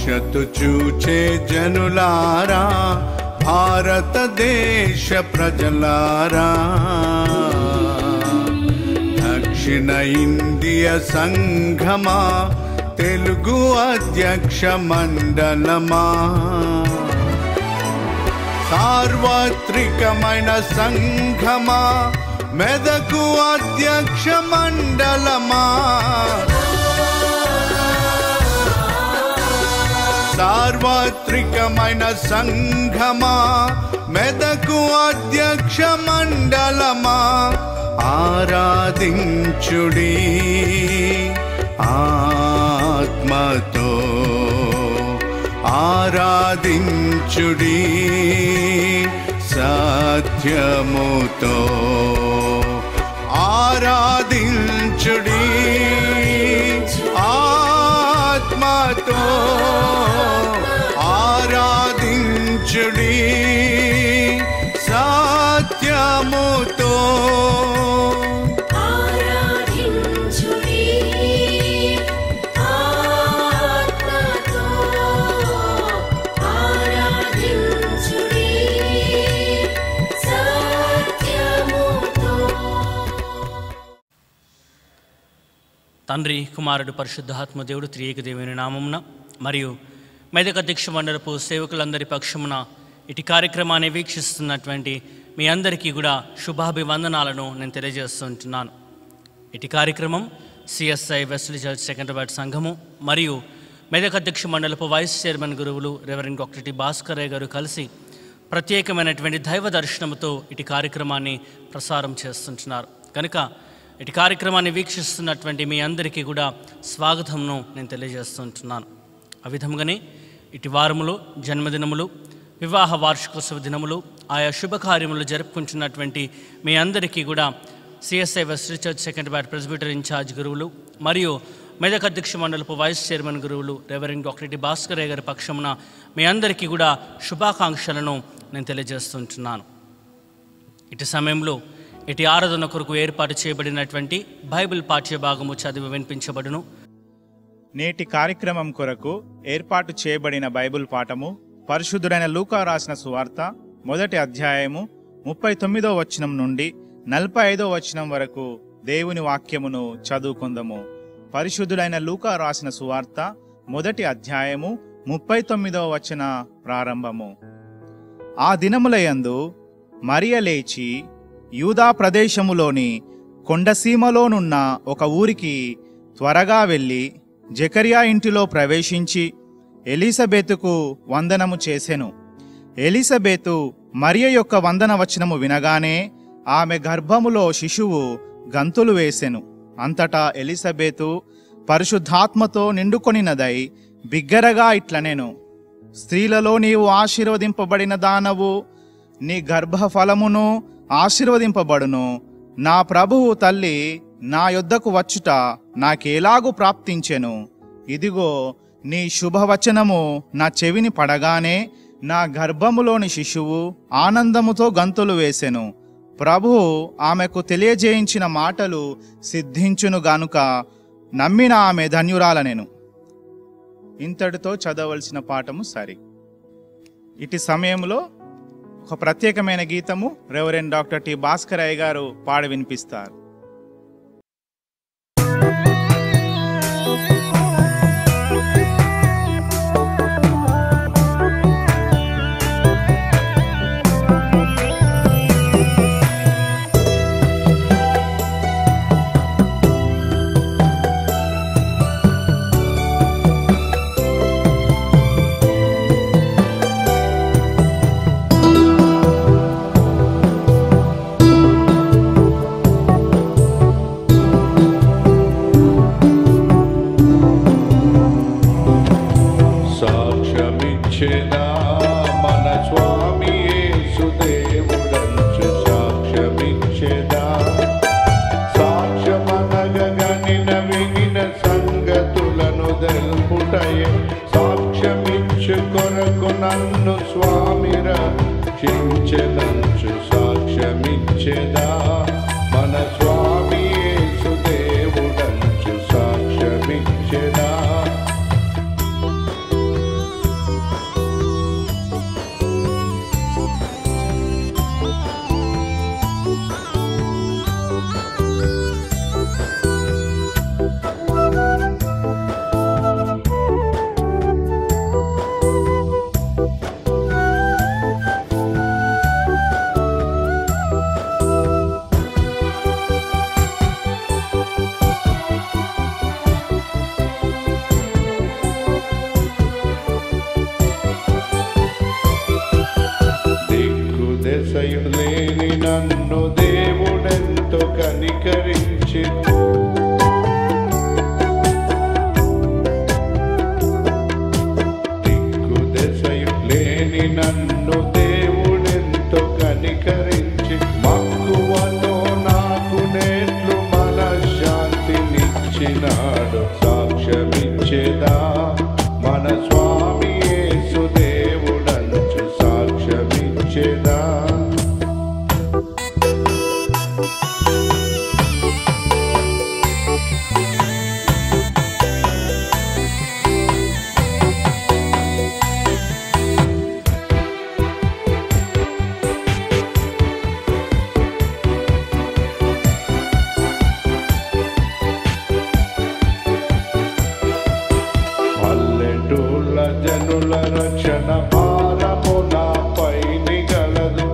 భవిష్యత్తు చూచే జనులారా భారతదేశ ప్రజలారా దక్షిణ ఇండియ సంఘమా తెలుగు అధ్యక్ష మండలమా సార్వత్రికమైన సంఘమా మెదకు అధ్యక్ష మండలమా సార్వత్రికమైన సంఘమా మెదకు అధ్యక్ష మండలమా ఆరాధించుడి ఆత్మతో ఆరాధించుడి సత్యముతో ఆరాధించుడి ఆత్మతో ఆరాధించుడి సత్యముతో ఆరాధించుడి ఆత్మతో ఆరాధించుడి సత్యముతో తండ్రి కుమారుడు పరిశుద్ధాత్మ దేవుడు త్రియేక దేవుని నామమున మరియు మెదక్ అధ్యక్ష మండలపు సేవకులందరి పక్షమున ఇటు కార్యక్రమాన్ని వీక్షిస్తున్నటువంటి మీ అందరికీ కూడా శుభాభివందనాలను నేను తెలియజేస్తుంటున్నాను ఇటు కార్యక్రమం సిఎస్ఐ వెస్ట్లీ చర్చ్ సెకండ్రాబాద్ సంఘము మరియు మెదక్ అధ్యక్ష మండలపు వైస్ చైర్మన్ గురువులు reverend doctor T Bhaskaraiah garu కలిసి ప్రత్యేకమైనటువంటి దైవ దర్శనముతో ఇటు కార్యక్రమాన్ని ప్రసారం చేస్తుంటున్నారు కనుక ఇటు కార్యక్రమాన్ని వీక్షిస్తున్నటువంటి మీ అందరికీ కూడా స్వాగతంను నేను తెలియజేస్తుంటున్నాను ఆ విధముగానే ఇటు వారములు జన్మదినములు వివాహ వార్షికోత్సవ దినములు ఆయా శుభకార్యములు జరుపుకుంటున్నటువంటి మీ అందరికీ కూడా సిఎస్ఐ వెస్ట్ చర్చ్ సెకండ్ బ్యాట్ ప్రెసిబిటర్ ఇన్ఛార్జ్ గురువులు మరియు మెదక్ అధ్యక్ష మండలపు వైస్ చైర్మన్ గురువులు రెవరెండ్ డాక్టర్ టి భాస్కరయ్య గారి పక్షమున మీ అందరికీ కూడా శుభాకాంక్షలను నేను తెలియజేస్తుంటున్నాను ఇటు సమయంలో ఇటు ఆరాధన కొరకు ఏర్పాటు చేయబడినటువంటి బైబిల్ పాఠ్యభాగము చదివి వినిపించబడును నేటి కార్యక్రమం కొరకు ఏర్పాటు చేయబడిన బైబిల్ పాఠము పరిశుద్ధుడైన లూకా రాసిన సువార్త మొదటి అధ్యాయము ముప్పై తొమ్మిదో వచనం నుండి నలభై ఐదో వచనం వరకు దేవుని వాక్యమును చదువుకుందాము పరిశుద్ధుడైన లూకా రాసిన సువార్త మొదటి అధ్యాయము ముప్పై తొమ్మిదో వచన ప్రారంభము ఆ దినములయందు మరియ లేచి యూదా ప్రదేశములోని కొండసీమలోనున్న ఒక ఊరికి త్వరగా వెళ్ళి జకరియా ఇంటిలో ప్రవేశించి ఎలిసబెతుకు వందనము చేసెను ఎలిసబెతు మరియ యొక్క వందన వచనము వినగానే ఆమె గర్భములో శిశువు గంతులు వేసెను అంతటా ఎలిసబెతు పరిశుద్ధాత్మతో నిండుకొనినదై బిగ్గరగా ఇట్లనెను స్త్రీలలో నీవు ఆశీర్వదింపబడిన దానవు నీ గర్భఫలమును ఆశీర్వదింపబడును నా ప్రభువు తల్లి నా యొద్దకు వచ్చుట నాకేలాగు ప్రాప్తించెను ఇదిగో నీ శుభవచనము నా చెవిని పడగానే నా గర్భములోని శిశువు ఆనందముతో గంతులు వేసెను ప్రభువు ఆమెకు తెలియజేయించిన మాటలు సిద్ధించును గానుక నమ్మిన ఆమె ధన్యురాలనెను ఇంతటితో చదవలసిన పాఠము సరి ఇటు సమయంలో ఒక ప్రత్యేకమైన గీతము రెవరెండ్ డాక్టర్ టి భాస్కరయ్య గారు పాడి వినిపిస్తారు ఆ ఇచ్చినాడు సాక్ష్యమిచ్చేదా మన స్వామి యేసు దేవుడంచు సాక్ష్యమిచ్చేదా పల్లెటూళ్ళ జనుల రక్షణ భారము నాపై నిగలదు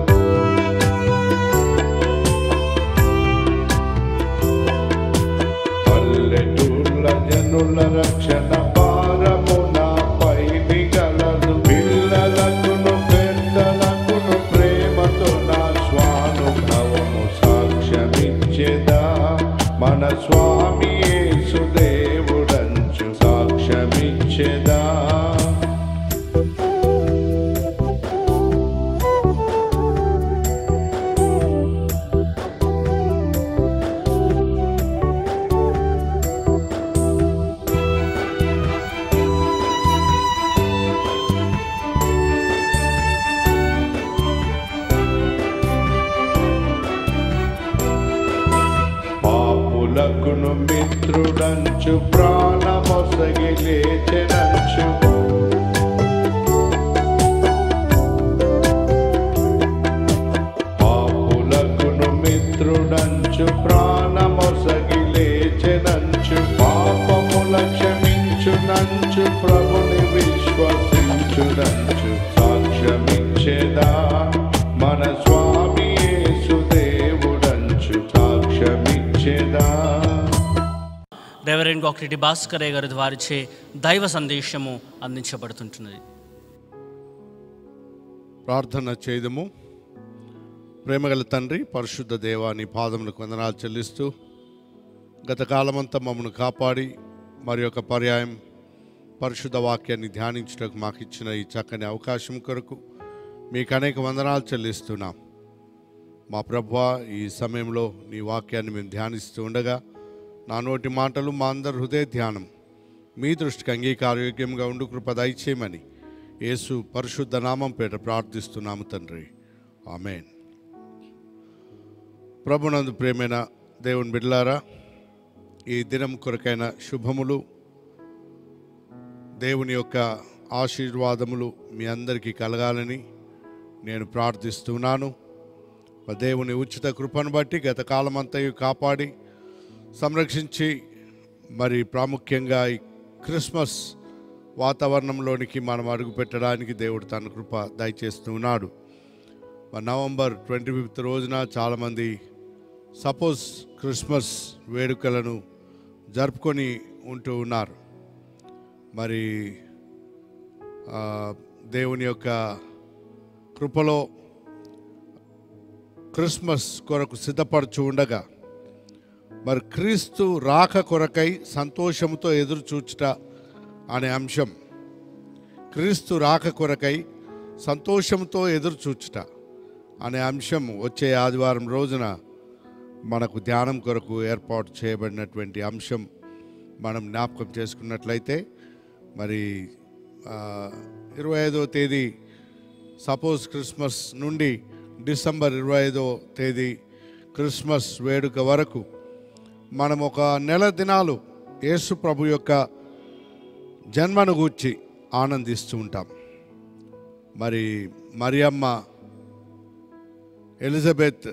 పల్లెటూళ్ళ జనుల రక్షణ భారము నాపై నిగలదు పిల్లలకును పెద్దలకును ప్రేమతో నా స్వానుభవము సాక్ష్యమిచ్చేదా మన స్వామి యేసు దేవుడంచు సాక్ష్యమిచ్చేదా పాపులకును మిత్రుడంచు ప్రాణమొసగి లేచెనంచు పాపులకును మిత్రుడంచు ప్రాణమొసగి లేచెనంచు పాపముల క్షమించునంచు ప్రభుని విశ్వసించునంచు సాక్ష్యమిచ్చేదా మన స్వామి యేసు దేవుడంచు సాక్ష్యమిచ్చేదా రెవరెండ్ డాక్టర్ భాస్కరయ్య గారి ద్వారిచే దైవ సందేశము అందించబడుతుంటున్నది ప్రార్థన చేయదము ప్రేమగల తండ్రి పరిశుద్ధ దేవాని పాదములకు వందనాలు చెల్లిస్తూ గత కాలమంతా మమ్మల్ని కాపాడి మరి ఒక పర్యాయం పరిశుద్ధ వాక్యాన్ని ధ్యానించడానికి మాకు ఇచ్చిన ఈ చక్కని అవకాశం కొరకు మీకు అనేక వందనాలు చెల్లిస్తున్నాం మా ప్రభువా ఈ సమయంలో నీ వాక్యాన్ని మేము ధ్యానిస్తూ ఉండగా నా నోటి మాటలు మా అందరి హృదయ ధ్యానం మీ దృష్టికి అంగీకారయోగ్యంగా ఉండు కృప దయచేయమని యేసు పరిశుద్ధ నామం పేట ప్రార్థిస్తున్నాము తండ్రి ఆమెన్ ప్రభునందు ప్రేమైన దేవుని బిడ్లారా ఈ దినం కొరకైన శుభములు దేవుని యొక్క ఆశీర్వాదములు మీ అందరికీ కలగాలని నేను ప్రార్థిస్తున్నాను మా దేవుని ఉచిత కృపను బట్టి గత కాలమంతయు కాపాడి సంరక్షించి మరి ప్రాముఖ్యంగా ఈ క్రిస్మస్ వాతావరణంలోనికి మనం అడుగు పెట్టడానికి దేవుడు తన కృప దయచేస్తున్నాడు మరి నవంబర్ ట్వంటీ ఫిఫ్త్ రోజున చాలామంది సపోజ్ క్రిస్మస్ వేడుకలను జరుపుకొని ఉంటూ ఉన్నారు మరి ఆ, దేవుని యొక్క కృపలో క్రిస్మస్ కొరకు సిద్ధపరచు ఉండగా మరి క్రీస్తు రాక కొరకై సంతోషంతో ఎదురు చూచుట అనే అంశం క్రీస్తు రాక కొరకై సంతోషంతో ఎదురు చూచుట అనే అంశం వచ్చే ఆదివారం రోజున మనకు ధ్యానం కొరకు ఏర్పాటు చేయబడినటువంటి అంశం మనం జ్ఞాపకం చేసుకున్నట్లయితే మరి ఆ, ఇరవై ఐదో తేదీ సపోజ్ క్రిస్మస్ నుండి డిసెంబర్ ఇరవై ఐదో తేదీ క్రిస్మస్ వేడుక వరకు మనం ఒక నెల దినాలు యేసు ప్రభు యొక్క జన్మను గూర్చి ఆనందిస్తూ ఉంటాం మరి మరియమ్మ ఎలిజబెత్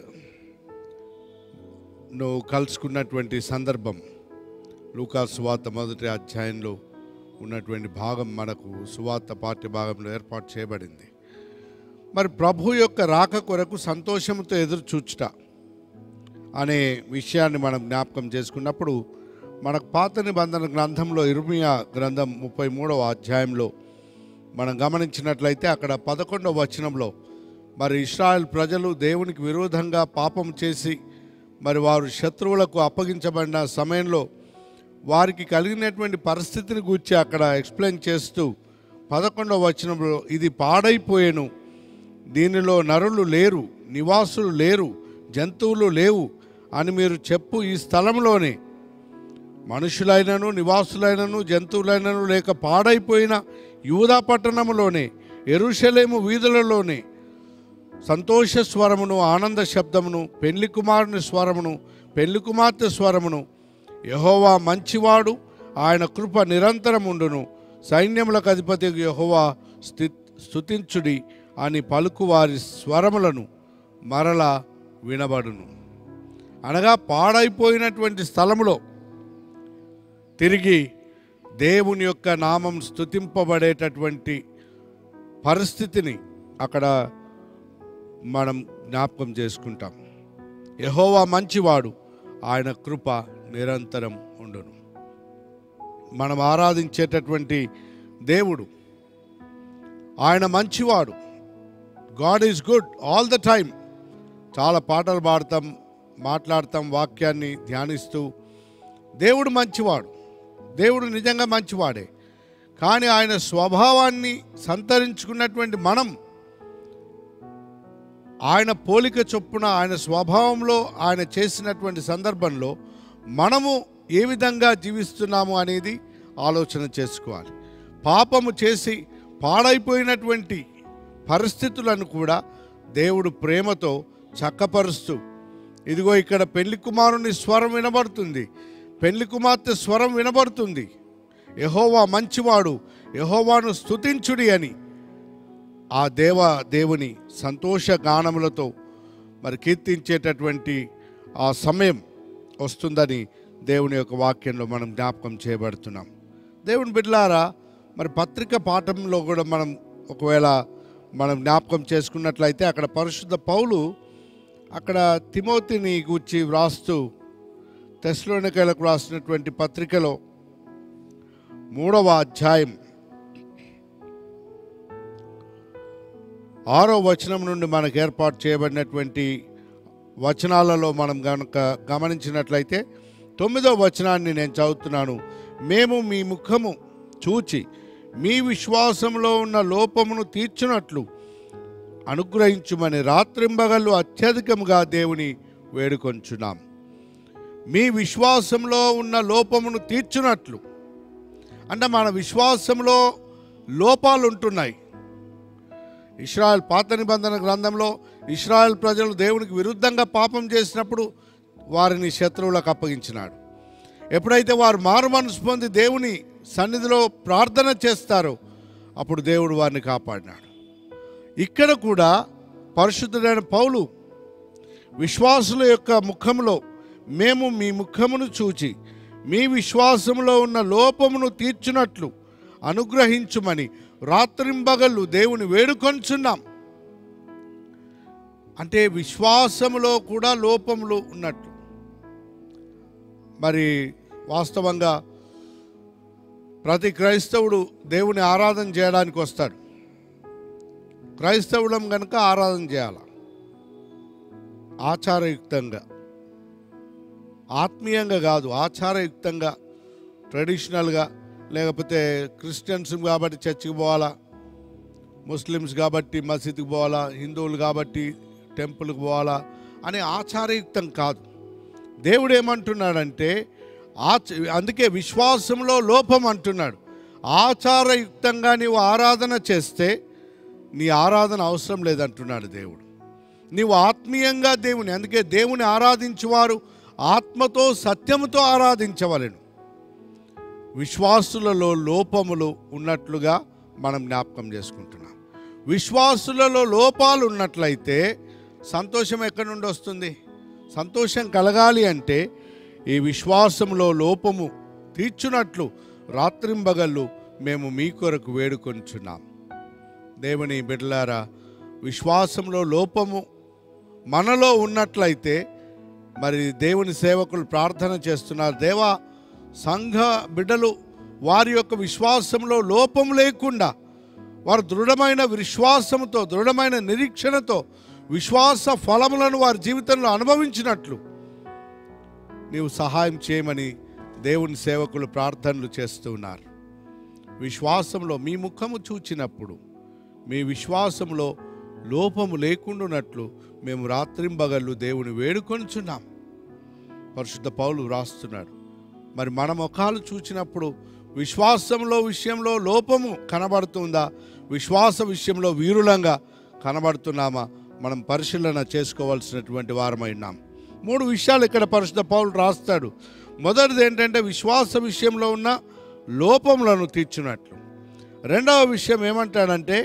నువ్వు కలుసుకున్నటువంటి సందర్భం లూకా సువార్త మొదటి అధ్యాయంలో ఉన్నటువంటి భాగం మనకు సువార్త పాఠ్య భాగంలో ఏర్పాటు చేయబడింది మరి ప్రభు యొక్క రాక కొరకు సంతోషంతో ఎదురు చూచుట అనే విషయాన్ని మనం జ్ఞాపకం చేసుకున్నప్పుడు మనకు పాత నిబంధన గ్రంథంలో ఇర్మియా గ్రంథం ముప్పై మూడవ అధ్యాయంలో మనం గమనించినట్లయితే అక్కడ పదకొండవ వచనంలో మరి ఇస్రాయల్ ప్రజలు దేవునికి విరోధంగా పాపం చేసి మరి వారు శత్రువులకు అప్పగించబడిన సమయంలో వారికి కలిగినటువంటి పరిస్థితిని గురించి అక్కడ ఎక్స్ప్లెయిన్ చేస్తూ పదకొండవ వచనంలో ఇది పాడైపోయేను దీనిలో నరులు లేరు నివాసులు లేరు జంతువులు లేవు అని మీరు చెప్పు ఈ స్థలంలోనే మనుషులైనను నివాసులైనను జంతువులైనను లేక పాడైపోయిన యూదా పట్టణములోనే ఎరుషలేము వీధులలోనే సంతోష స్వరమును ఆనంద శబ్దమును పెళ్లి కుమారుని స్వరమును పెళ్లి కుమార్తె స్వరమును యహోవా మంచివాడు ఆయన కృప నిరంతరముండును సైన్యములకు అధిపతి యహోవా స్థి స్థుతించుడి అని పలుకు వారి స్వరములను మరలా వినబడును అనగా పాడైపోయినటువంటి స్థలములో తిరిగి దేవుని యొక్క నామం స్థుతింపబడేటటువంటి పరిస్థితిని అక్కడ మనం జ్ఞాపకం చేసుకుంటాం యహోవా మంచివాడు ఆయన కృప నిరంతరం ఉండును మనం ఆరాధించేటటువంటి దేవుడు ఆయన మంచివాడు God is good all the time చాలా పాటలు పాడతాం మాట్లాడతాం వాక్యాన్ని ధ్యానిస్తూ దేవుడు మంచివాడు దేవుడు నిజంగా మంచివాడే కానీ ఆయన స్వభావాన్ని సంతరించుకున్నటువంటి మనం ఆయన పోలిక చొప్పున ఆయన స్వభావంలో ఆయన చేసినటువంటి సందర్భంలో మనము ఏ విధంగా జీవిస్తున్నాము అనేది ఆలోచన చేసుకోవాలి పాపము చేసి పాడైపోయినటువంటి పరిస్థితులను కూడా దేవుడు ప్రేమతో చక్కపరుస్తూ ఇదిగో ఇక్కడ పెళ్లి కుమారుని స్వరం వినబడుతుంది పెళ్లి కుమార్తె స్వరం వినబడుతుంది యహోవా మంచివాడు యహోవాను స్తుతించుడి అని ఆ దేవ దేవుని సంతోష గానములతో మరి కీర్తించేటటువంటి ఆ సమయం వస్తుందని దేవుని యొక్క వాక్యంలో మనం జ్ఞాపకం చేయబడుతున్నాం దేవుని బిడ్డలారా మరి పత్రిక పాఠంలో కూడా మనం ఒకవేళ మనం జ్ఞాపకం చేసుకున్నట్లయితే అక్కడ పరిశుద్ధ పౌలు అక్కడ తిమోతిని గూర్చి వ్రాస్తూ తెస్లోనికలకు రాసినటువంటి పత్రికలో మూడవ అధ్యాయం ఆరో వచనం నుండి మనకు ఏర్పాటు చేయబడినటువంటి వచనాలలో మనం గనక గమనించినట్లయితే తొమ్మిదో వచనాన్ని నేను చదువుతున్నాను మేము మీ ముఖము చూచి మీ విశ్వాసంలో ఉన్న లోపమును తీర్చునట్లు అనుగ్రహించుమని రాత్రింబగళ్ళు అత్యధికముగా దేవుని వేడుకొంచున్నాం మీ విశ్వాసంలో ఉన్న లోపమును తీర్చునట్లు అంటే మన విశ్వాసంలో లోపాలు ఉంటున్నాయి ఇస్రాయల్ పాత నిబంధన గ్రంథంలో ఇస్రాయల్ ప్రజలు దేవునికి విరుద్ధంగా పాపం చేసినప్పుడు వారిని శత్రువులకు అప్పగించినాడు ఎప్పుడైతే వారు మారు మనసు పొంది దేవుని సన్నిధిలో ప్రార్థన చేస్తారో అప్పుడు దేవుడు వారిని కాపాడినాడు ఇక్కడ కూడా పరిశుద్ధుడైన పౌలు విశ్వాసుల యొక్క ముఖములో మేము మీ ముఖమును చూచి మీ విశ్వాసములో ఉన్న లోపమును తీర్చునట్లు అనుగ్రహించుమని రాత్రింబగళ్ళు దేవుని వేడుకొంచున్నాం అంటే విశ్వాసములో కూడా లోపములు ఉన్నట్లు మరి వాస్తవంగా ప్రతి క్రైస్తవుడు దేవుని ఆరాధన చేయడానికి వస్తాడు క్రైస్తవులం కనుక ఆరాధన చేయాలి ఆచారయుక్తంగా ఆత్మీయంగా కాదు ఆచారయుక్తంగా ట్రెడిషనల్గా లేకపోతే క్రిస్టియన్స్ కాబట్టి చర్చికి పోవాలా ముస్లిమ్స్ కాబట్టి మసీద్కి పోవాలా హిందువులు కాబట్టి టెంపుల్కి పోవాలా అనే ఆచారయుక్తం కాదు దేవుడు ఏమంటున్నాడంటే ఆచ అందుకే విశ్వాసంలో లోపం అంటున్నాడు ఆచారయుక్తంగా నీవు ఆరాధన చేస్తే నీ ఆరాధన అవసరం లేదంటున్నాడు దేవుడు నీవు ఆత్మీయంగా దేవుని అందుకే దేవుని ఆరాధించువారు ఆత్మతో సత్యముతో ఆరాధించవలెను విశ్వాసులలో లోపములు ఉన్నట్లుగా మనం జ్ఞాపకం చేసుకుంటున్నాం విశ్వాసులలో లోపాలు ఉన్నట్లయితే సంతోషం ఎక్కడి నుండి వస్తుంది సంతోషం కలగాలి అంటే ఈ విశ్వాసంలో లోపము తీర్చునట్లు రాత్రింబగళ్ళు మేము మీ కొరకు వేడుకొంచున్నాం దేవుని బిడ్డలారా విశ్వాసంలో లోపము మనలో ఉన్నట్లయితే మరి దేవుని సేవకులు ప్రార్థన చేస్తున్నారు దేవా సంఘ బిడ్డలు వారి యొక్క విశ్వాసంలో లోపం లేకుండా వారు దృఢమైన విశ్వాసంతో దృఢమైన నిరీక్షణతో విశ్వాస ఫలములను వారి జీవితంలో అనుభవించినట్లు నీవు సహాయం చేయమని దేవుని సేవకులు ప్రార్థనలు చేస్తూ ఉన్నారు విశ్వాసంలో మీ ముఖము చూచినప్పుడు మీ విశ్వాసంలో లోపము లేకుండానట్లు మేము రాత్రింబగళ్ళు దేవుని వేడుకొనుచున్నాం పరిశుద్ధ పౌలు వ్రాస్తున్నాడు మరి మన ముఖాలు చూచినప్పుడు విశ్వాసంలో విషయంలో లోపము కనబడుతుందా విశ్వాస విషయంలో వీరులంగా కనబడుతున్నామా మనం పరిశీలన చేసుకోవాల్సినటువంటి వారమై ఉన్నాం మూడు విషయాలు ఇక్కడ పరిశుద్ధ పౌలు రాస్తాడు మొదటిది ఏంటంటే విశ్వాస విషయంలో ఉన్న లోపములను తీర్చినట్లు రెండవ విషయం ఏమంటాడంటే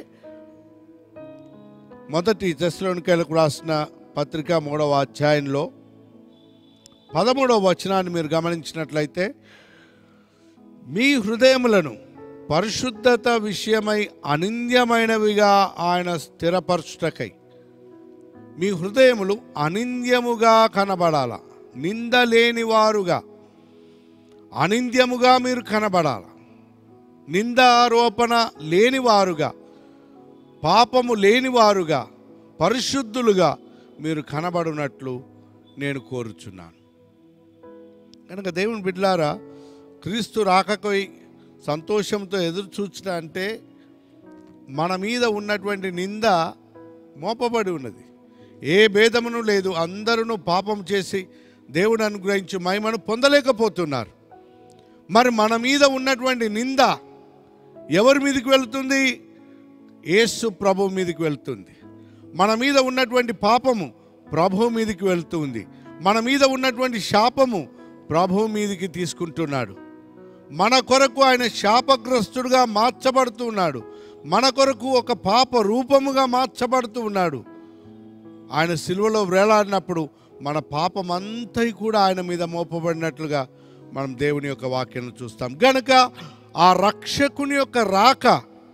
మొదటి తెస్లోనికలకు రాసిన పత్రిక మూడవ అధ్యాయంలో పదమూడవ వచనాన్ని మీరు గమనించినట్లయితే మీ హృదయములను పరిశుద్ధత విషయమై అనింద్యమైనవిగా ఆయన స్థిరపరచుటకై మీ హృదయములు అనింద్యముగా కనబడాల నిందలేని వారుగా అనింద్యముగా మీరు కనబడాల నిందారోపణ లేనివారుగా పాపము లేనివారుగా పరిశుద్ధులుగా మీరు కనబడినట్లు నేను కోరుచున్నాను కనుక దేవుని బిడ్లారా క్రీస్తు రాకకై సంతోషంతో ఎదురు చూచట అంటే మన మీద ఉన్నటువంటి నింద మోపబడి ఉన్నది ఏ భేదమును లేదు అందరూ పాపం చేసి దేవుడు అనుగ్రహించి మహిమను పొందలేకపోతున్నారు మరి మన మీద ఉన్నటువంటి నింద ఎవరి మీదకి వెళ్తుంది యేసు ప్రభు మీదకి వెళ్తుంది మన మీద ఉన్నటువంటి పాపము ప్రభు మీదకి వెళ్తుంది మన మీద ఉన్నటువంటి శాపము ప్రభు మీదకి తీసుకుంటున్నాడు మన కొరకు ఆయన శాపగ్రస్తుడుగా మార్చబడుతున్నాడు మన కొరకు ఒక పాప రూపముగా మార్చబడుతూ ఉన్నాడు ఆయన సిలువలో వేలాడినప్పుడు మన పాపం అంతా కూడా ఆయన మీద మోపబడినట్లుగా మనం దేవుని యొక్క వాక్యం చూస్తాం గనుక ఆ రక్షకుని యొక్క రాక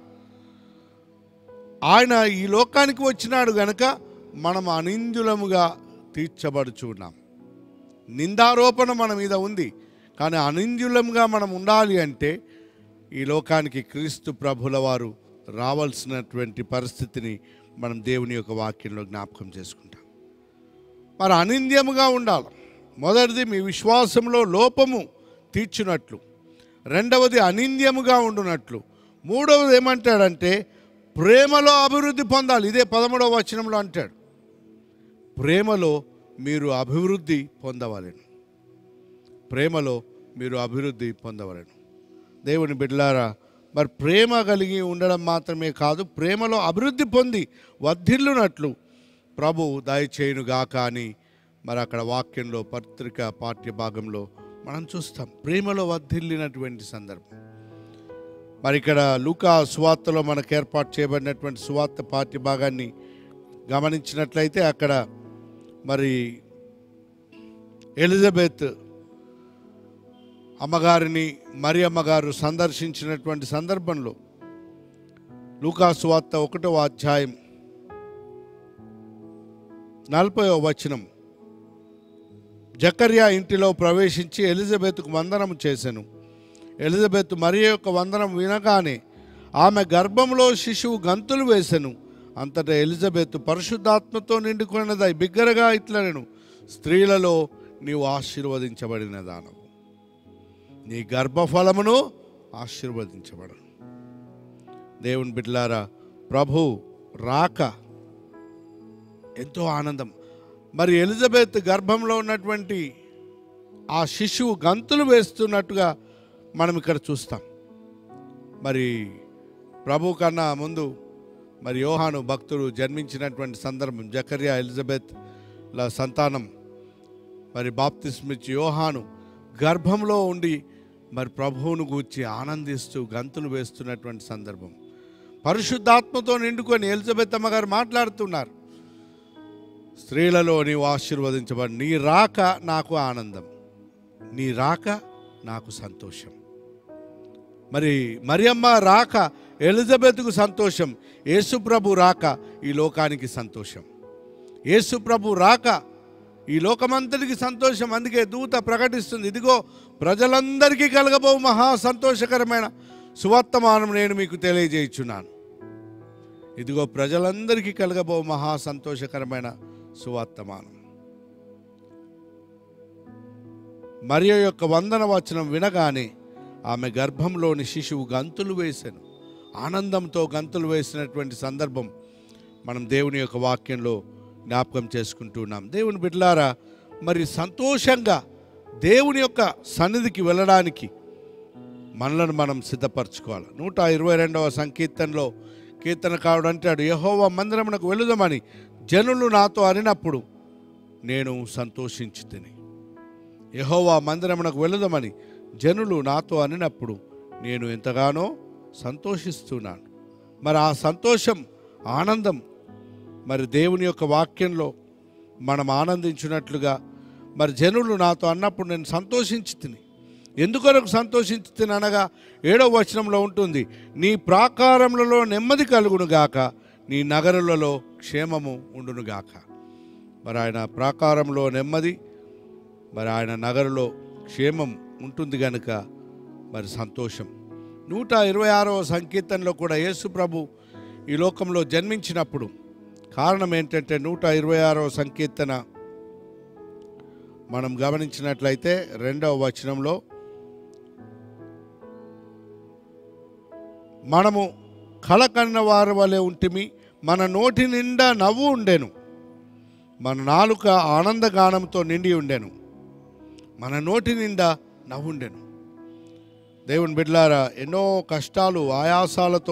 ఆయన ఈ లోకానికి వచ్చినాడు గనుక మనం అనిందులముగా తీర్చబడుచున్నాం నిందారోపణ మన మీద ఉంది కానీ అనింద్యులంగా మనం ఉండాలి అంటే ఈ లోకానికి క్రీస్తు ప్రభుల వారు రావాల్సినటువంటి పరిస్థితిని మనం దేవుని యొక్క వాక్యంలో జ్ఞాపకం చేసుకుంటాం మరి అనింద్యముగా ఉండాలి మొదటిది మీ విశ్వాసంలో లోపము తీర్చినట్లు రెండవది అనింద్యముగా ఉండునట్లు మూడవది ఏమంటాడంటే ప్రేమలో అభివృద్ధి పొందాలి ఇదే పదమూడవ వచనంలో అంటాడు ప్రేమలో మీరు అభివృద్ధి పొందవలెను ప్రేమలో మీరు అభివృద్ధి పొందవలెను దేవుని బిడ్డలారా మరి ప్రేమ కలిగి ఉండడం మాత్రమే కాదు ప్రేమలో అభివృద్ధి పొంది వర్ధిల్లునట్లు ప్రభు దయచేయునుగాక అని మరి అక్కడ వాక్యంలో పత్రిక పాఠ్య భాగంలో మనం చూస్తాం ప్రేమలో వర్ధిల్లినటువంటి సందర్భం మరి ఇక్కడ లూకా సువార్తలో మనకు ఏర్పాటు చేయబడినటువంటి సువార్త పాఠ్య భాగాన్ని గమనించినట్లయితే అక్కడ మరి ఎలిజబెత్ అమ్మగారిని మరి అమ్మగారు సందర్శించినటువంటి సందర్భంలో లూకాసు వార్త ఒకటవ అధ్యాయం నలభైవ వచనం జకర్యా ఇంటిలో ప్రవేశించి ఎలిజబెత్కు వందనం చేశాను ఎలిజబెత్ మరి యొక్క వందనం వినగానే ఆమె గర్భంలో శిశువు గంతులు వేసెను అంతటా ఎలిజబెత్ పరిశుద్ధాత్మతో నిండుకున్నదై బిగ్గరగా ఇట్లనెను స్త్రీలలో నీవు ఆశీర్వదించబడిన దానవు నీ గర్భఫలమును ఆశీర్వదించబడను దేవుని బిడ్లారా ప్రభు రాక ఎంతో ఆనందం మరి ఎలిజబెత్ గర్భంలో ఉన్నటువంటి ఆ శిశువు గంతులు వేస్తున్నట్టుగా మనం ఇక్కడ చూస్తాం మరి ప్రభు కన్నా ముందు మరి యోహాను భక్తుడు జన్మించినటువంటి సందర్భం జకర్యా ఎలిజబెత్ ల సంతానం మరి బాప్తిస్మిచ్చి యోహాను గర్భంలో ఉండి మరి ప్రభువును గూర్చి ఆనందిస్తూ గంతులు వేస్తున్నటువంటి సందర్భం పరిశుద్ధాత్మతో నిండుకొని ఎలిజబెత్ అమ్మగారు మాట్లాడుతున్నారు స్త్రీలలో నీవు ఆశీర్వదించబడి నీ రాక నాకు ఆనందం నీ రాక నాకు సంతోషం మరి మరియమ్మ రాక ఎలిజబెత్కు సంతోషం యేసుప్రభు రాక ఈ లోకానికి సంతోషం యేసుప్రభు రాక ఈ లోకమంతటికి సంతోషం అందుకే దూత ప్రకటిస్తుంది ఇదిగో ప్రజలందరికీ కలగబో మహా సంతోషకరమైన సువర్తమానం నేను మీకు తెలియజేయుచున్నాను ఇదిగో ప్రజలందరికీ కలగబో మహా సంతోషకరమైన సువర్తమానం మరియ యొక్క వందన వచనం వినగానే ఆమె గర్భంలోని శిశువు గంతులు వేశాను ఆనందంతో గంతులు వేసినటువంటి సందర్భం మనం దేవుని యొక్క వాక్యంలో జ్ఞాపకం చేసుకుంటున్నాం దేవుని బిడ్డలారా మరి సంతోషంగా దేవుని యొక్క సన్నిధికి వెళ్ళడానికి మనలను మనం సిద్ధపరచుకోవాలి నూట ఇరవై రెండవ సంకీర్తనలో కీర్తనకారుడు అంటాడు యహోవా మందిరమునకు వెళుదామని జనులు నాతో అనినప్పుడు నేను సంతోషించి తిని యహోవా మందిరమునకు వెళుదామని జనులు నాతో అనినప్పుడు నేను ఎంతగానో సంతోషిస్తున్నాను మరి ఆ సంతోషం ఆనందం మరి దేవుని యొక్క వాక్యంలో మనం ఆనందించినట్లుగా మరి జనులు నాతో అన్నప్పుడు నేను సంతోషించి తిని ఎందుకొరకు సంతోషించి తిని అనగా ఏడవ వచనంలో ఉంటుంది నీ ప్రాకారములలో నెమ్మది కలుగును గాక నీ నగరులలో క్షేమము ఉండును గాక మరి ఆయన ప్రాకారంలో నెమ్మది మరి ఆయన నగరులో క్షేమం ఉంటుంది గనుక మరి సంతోషం నూట ఇరవై ఆరవ సంకీర్తనలో కూడా యేసు ప్రభు ఈ లోకంలో జన్మించినప్పుడు కారణం ఏంటంటే నూట ఇరవై ఆరవ సంకీర్తన మనం గమనించినట్లయితే రెండవ వచనంలో మనము కళకన్న వారి వలె ఉంటిమి మన నోటి నిండా నవ్వు ఉండెను మన నాలుక ఆనందగానంతో నిండి ఉండెను మన నోటి నిండా నవ్వుండెను దేవుని బిడ్లారా ఎన్నో కష్టాలు ఆయాసాలతో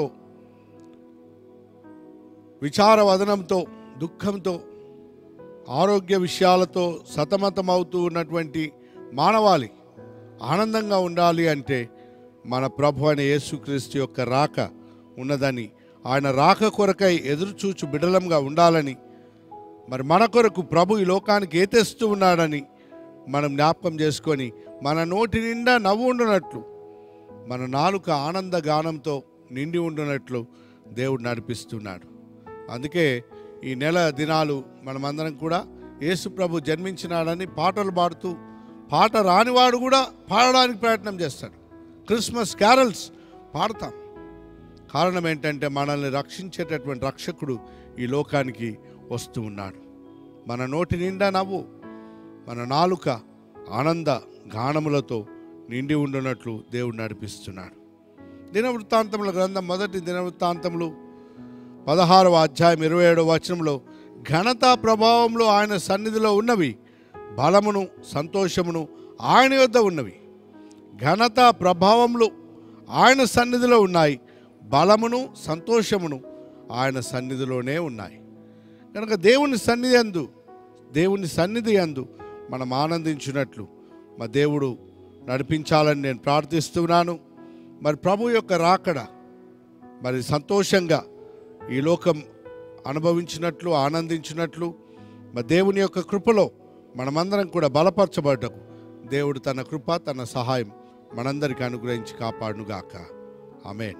విచారవదనంతో దుఃఖంతో ఆరోగ్య విషయాలతో సతమతమవుతూ ఉన్నటువంటి మానవాళి ఆనందంగా ఉండాలి అంటే మన ప్రభు అయిన యేసుక్రీస్తు యొక్క రాక ఉన్నదని ఆయన రాక కొరకై ఎదురుచూచు బిడలంగా ఉండాలని మరి మన కొరకు ప్రభు ఈ లోకానికి ఏ తెస్తూ ఉన్నాడని మనం జ్ఞాపకం చేసుకొని మన నోటి నిండా నవ్వు ఉండునట్లు మన నాలుక ఆనంద గానంతో నిండి ఉండునట్లు దేవుడు నడిపిస్తున్నాడు అందుకే ఈ నెల దినాలు మనమందరం కూడా యేసు ప్రభు జన్మించినాడని పాటలు పాడుతూ పాట రానివాడు కూడా పాడడానికి ప్రయత్నం చేస్తాడు క్రిస్మస్ క్యారల్స్ పాడతాం కారణం ఏంటంటే మనల్ని రక్షించేటటువంటి రక్షకుడు ఈ లోకానికి వస్తూ ఉన్నాడు మన నోటి నిండా నవ్వు మన నాలుక ఆనంద గానములతో నిండి ఉండునట్లు దేవుడు నడిపిస్తున్నాడు దినవృత్తాంతముల గ్రంథం మొదటి దినవృత్తాంతములు పదహారవ అధ్యాయం ఇరవై ఏడవ వచనంలో ఘనత ప్రభావంలో ఆయన సన్నిధిలో ఉన్నవి బలమును సంతోషమును ఆయన యొద్ద ఉన్నవి ఘనత ప్రభావములు ఆయన సన్నిధిలో ఉన్నాయి బలమును సంతోషమును ఆయన సన్నిధిలోనే ఉన్నాయి కనుక దేవుని సన్నిధి అందు దేవుని సన్నిధి అందు మనం ఆనందించినట్లు మా దేవుడు నడిపించాలని నేను ప్రార్థిస్తున్నాను మరి ప్రభు యొక్క రాకడ మరి సంతోషంగా ఈ లోకం అనుభవించినట్లు ఆనందించినట్లు మా దేవుని యొక్క కృపలో మనమందరం కూడా బలపరచబడ్డకు దేవుడు తన కృప తన సహాయం మనందరికి అనుగ్రహించి కాపాడునుగాక ఆమెన్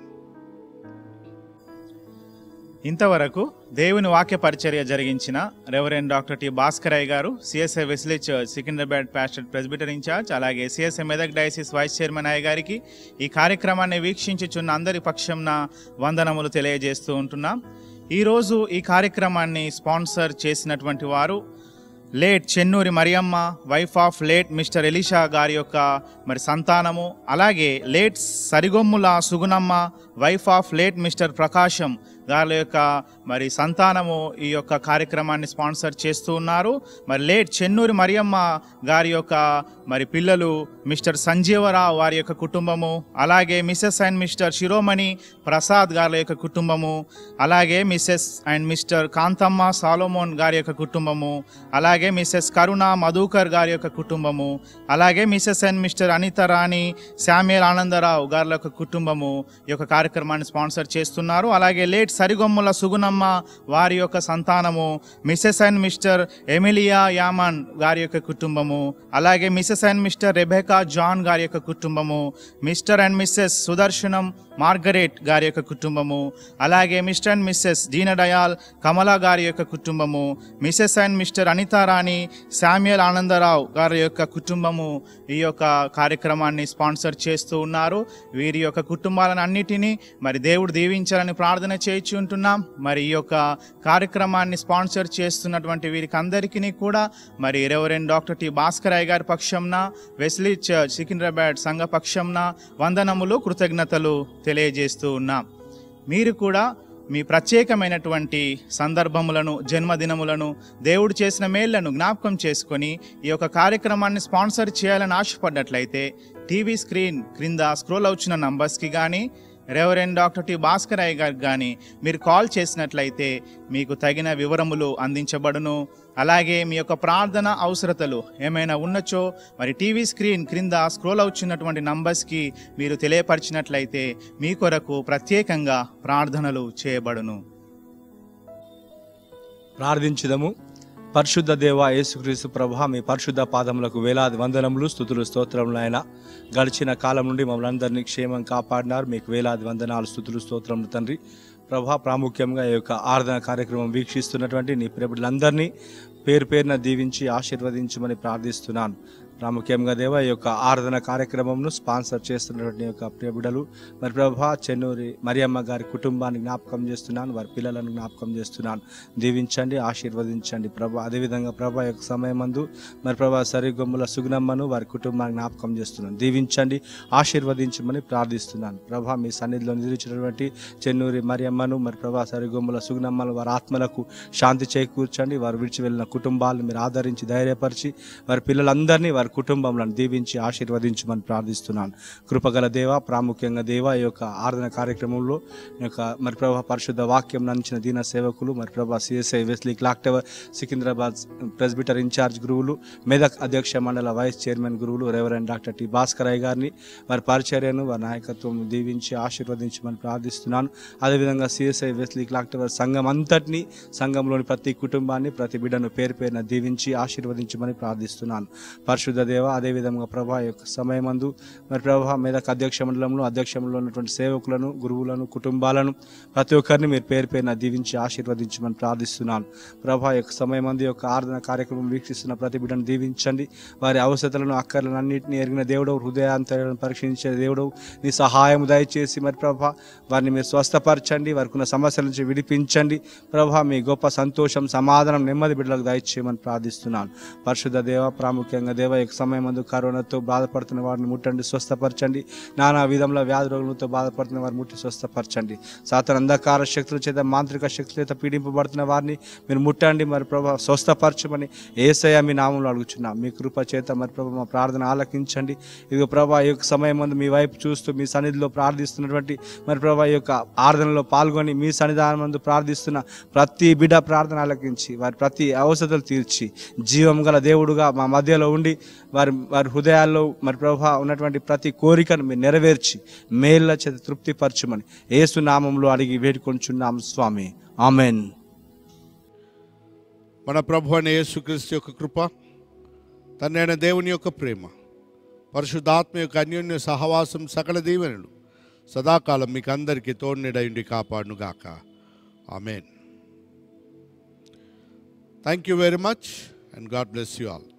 ఇంతవరకు దేవుని వాక్య పరిచర్య జరిగించిన reverend doctor T Bhaskaraiah garu CSI Wesley church Secunderabad pastor presbyter in charge అలాగే CSI Medak diocese vice chairman అయ్య గారికి ఈ కార్యక్రమాన్ని వీక్షించుచున్న అందరి పక్షంన వందనములు తెలియజేస్తూ ఉంటున్నాం ఈరోజు ఈ కార్యక్రమాన్ని స్పాన్సర్ చేసినటువంటి వారు late Chennuri Mariyamma wife of late Mr Elisha గారి యొక్క మరి సంతానము అలాగే late Sarigommula Sugunamma wife of late Mr Prakasam గారి యొక్క మరి సంతానము ఈ యొక్క కార్యక్రమాన్ని స్పాన్సర్ చేస్తూ ఉన్నారు మరి లేట్ చెన్నూరి మరియమ్మ గారి యొక్క మరి పిల్లలు మిస్టర్ సంజీవరావు వారి యొక్క కుటుంబము అలాగే Mrs and Mr Shiromani Prasad గారి యొక్క కుటుంబము అలాగే Mrs and Mr Kanthamma Solomon గారి యొక్క కుటుంబము అలాగే మిస్సెస్ కరుణ మధుకర్ గారి యొక్క కుటుంబము అలాగే Mrs and Mr Anitha Rani Samuel Anandarao గారి యొక్క కుటుంబము ఈ యొక్క కార్యక్రమాన్ని స్పాన్సర్ చేస్తున్నారు అలాగే లేట్ సరిగొమ్ముల సుగుణమ్మ వారి యొక్క సంతానము మిస్సెస్ అండ్ మిస్టర్ ఎమిలియా యామన్ గారి యొక్క కుటుంబము అలాగే Mrs and Mr Rebecca John గారి యొక్క కుటుంబము Mr and Mrs Sudarshanam Margaret గారి యొక్క కుటుంబము అలాగే Mr and Mrs Deenadayal Kamala గారి యొక్క కుటుంబము Mrs and Mr Anitharani Samuel Anandarao గారి యొక్క కుటుంబము ఈ యొక్క కార్యక్రమాన్ని స్పాన్సర్ చేస్తూ ఉన్నారు వీరి యొక్క కుటుంబాలను అన్నిటినీ మరి దేవుడు దీవించాలని ప్రార్థన చేయించి ఉంటున్నాం మరి ఈ యొక్క కార్యక్రమాన్ని స్పాన్సర్ చేస్తున్నటువంటి వీరికి అందరికీ కూడా మరి రెవరెండ్ డాక్టర్ టి భాస్కరయ్య గారి పక్షంన వెస్లీ చర్చ్ సికింద్రాబాద్ సంఘ పక్షంన వందనములు కృతజ్ఞతలు తెలియజేస్తూ ఉన్నాం మీరు కూడా మీ ప్రత్యేకమైనటువంటి సందర్భములను జన్మదినములను దేవుడు చేసిన మేళ్లను జ్ఞాపకం చేసుకొని ఈ యొక్క కార్యక్రమాన్ని స్పాన్సర్ చేయాలని ఆశపడ్డట్లయితే టీవీ స్క్రీన్ క్రింద స్క్రోల్ అవుతున్న నంబర్స్కి కానీ రెవరెండ్ డాక్టర్ టి భాస్కర్ అయ్య గారికి కానీ మీరు కాల్ చేసినట్లయితే మీకు తగిన వివరములు అందించబడును అలాగే మీ యొక్క ప్రార్థన అవసరతలు ఏమైనా ఉన్నచో మరి టీవీ స్క్రీన్ క్రింద స్క్రోల్ అవుతున్నటువంటి నంబర్స్కి మీరు తెలియపరిచినట్లయితే మీ కొరకు ప్రత్యేకంగా ప్రార్థనలు చేయబడును ప్రార్థించుదము పరిశుద్ధ దేవ యేసుక్రీస్తు ప్రభ మీ పరిశుద్ధ పాదములకు వేలాది వందనములు స్థుతులు స్తోత్రములు ఆయన గడిచిన కాలం నుండి మమ్మల్ని అందరినీ క్షేమం కాపాడినారు మీకు వేలాది వందనాలు స్థుతులు స్తోత్రములు తండ్రి ప్రభా ప్రాముఖ్యంగా ఈ యొక్క ఆరాధన కార్యక్రమం వీక్షిస్తున్నటువంటి నీ ప్రేమికులందరినీ పేరు పేరున దీవించి ఆశీర్వదించమని ప్రార్థిస్తున్నాను ప్రాముఖ్యంగా దేవ ఈ యొక్క ఆరాధన కార్యక్రమంను స్పాన్సర్ చేస్తున్నటువంటి ఈ యొక్క ప్రియబిడలు మరి ప్రభా చెన్నూరి మరియమ్మ గారి కుటుంబాన్ని జ్ఞాపకం చేస్తున్నాను వారి పిల్లలను జ్ఞాపకం చేస్తున్నాను దీవించండి ఆశీర్వదించండి ప్రభా అదేవిధంగా ప్రభా యొక్క సమయమందు మరి ప్రభా సరిగొమ్ముల సుగుణమ్మను వారి కుటుంబాన్ని జ్ఞాపకం చేస్తున్నాను దీవించండి ఆశీర్వదించమని ప్రార్థిస్తున్నాను ప్రభా మీ సన్నిధిలో నిలిచినటువంటి చెన్నూరి మరియమ్మను మరి ప్రభా సరిగొమ్ముల సుగుణమ్మను వారి ఆత్మలకు శాంతి చేకూర్చండి వారు విడిచి వెళ్ళిన కుటుంబాలను మీరు ఆదరించి ధైర్యపరిచి వారి పిల్లలందరినీ వారి కుటుంబంలను దీవించి ఆశీర్వదించమని ప్రార్థిస్తున్నాను కృపగల దేవ ప్రాముఖ్యంగా దేవ ఈ యొక్క ఆరాధన కార్యక్రమంలో ఈ యొక్క మరి ప్రభా పరిశుద్ధ వాక్యం నంచిన దీన సేవకులు మరి ప్రభా CSI Wesley clock tower Secunderabad presbyter in charge గురువులు మెదక్ అధ్యక్ష మండల వైస్ చైర్మన్ గురువులు reverend doctor T Bhaskaraiah గారిని వారి పరిచర్యను వారి నాయకత్వం దీవించి ఆశీర్వదించమని ప్రార్థిస్తున్నాను అదేవిధంగా సిఎస్ఐ వెస్లీ క్లాక్ టవర్ సంఘం అంతటినీ సంఘంలోని ప్రతి కుటుంబాన్ని ప్రతి బిడ్డను పేరు పేరున దీవించి ఆశీర్వదించమని ప్రార్థిస్తున్నాను పరిశుద్ధ దేవ అదేవిధంగా ప్రభా యొక్క సమయమందు మరి ప్రభా మెదక్ అధ్యక్ష మండలంలో అధ్యక్ష మండలంలో ఉన్నటువంటి సేవకులను గురువులను కుటుంబాలను ప్రతి ఒక్కరిని మీరు పేరు పేరున దీవించి ఆశీర్వదించమని ప్రార్థిస్తున్నాను ప్రభా యొక్క సమయమందు యొక్క ఆరాధన కార్యక్రమం వీక్షిస్తున్న ప్రతి బిడ్డను దీవించండి వారి అవసరతలను అక్కర్లను అన్నింటినీ ఎరిగిన దేవుడు హృదయాంతరాలను పరీక్షించే దేవుడు నీ సహాయం దయచేసి మరి ప్రభా వారిని మీరు స్వస్థపరచండి వారికి ఉన్న సమస్యల నుంచి విడిపించండి ప్రభా మీ గొప్ప సంతోషం సమాధానం నెమ్మది బిడ్డలకు దయచేయమని ప్రార్థిస్తున్నాను పరిశుద్ధ దేవ ప్రాముఖ్యంగా దేవ యొక్క సమయం మందు కరోనాతో బాధపడుతున్న వారిని ముట్టండి స్వస్థపరచండి నానా విధంలో వ్యాధి రోగులతో బాధపడుతున్న వారిని ముట్టి స్వస్థపరచండి సాతన అంధకార శక్తుల చేత మాంత్రిక శక్తుల చేత పీడింపబడుతున్న వారిని మీరు ముట్టండి మరి ప్రభా స్వస్థపరచమని ఏసయ మీ నామంలో అడుగుచున్నాం మీ కృప చేత మరి ప్రభా మా ప్రార్థన ఆలకించండి ఇదిగో ప్రభా ఈ యొక్క సమయం మందు మీ వైపు చూస్తూ మీ సన్నిధిలో ప్రార్థిస్తున్నటువంటి మరి ప్రభా ఈ యొక్క ఆరాధనలో పాల్గొని మీ సన్నిధానం మందు ప్రార్థిస్తున్న ప్రతి బిడ్డ ప్రార్థన ఆలకించి వారి ప్రతి అవసరాలు తీర్చి జీవం గల దేవుడుగా మా మధ్యలో ఉండి వారి వారి హృదయాల్లో మరి ప్రభా ఉన్నటువంటి ప్రతి కోరికను మీరు నెరవేర్చి మేళ్ళ చేత తృప్తిపరచమని ఏసు నామంలో అడిగి వేడుకొంచున్నాం స్వామి ఆమెన్ మన ప్రభు అయిన యేసుక్రీస్తు యొక్క కృప తన్నైన దేవుని యొక్క ప్రేమ పరిశుద్ధాత్మ యొక్క అన్యోన్య సహవాసం సకల దీవెనలు సదాకాలం మీకు అందరికీ తోడునిడయుండి కాపాడును గాక amen thank you very much and God bless you all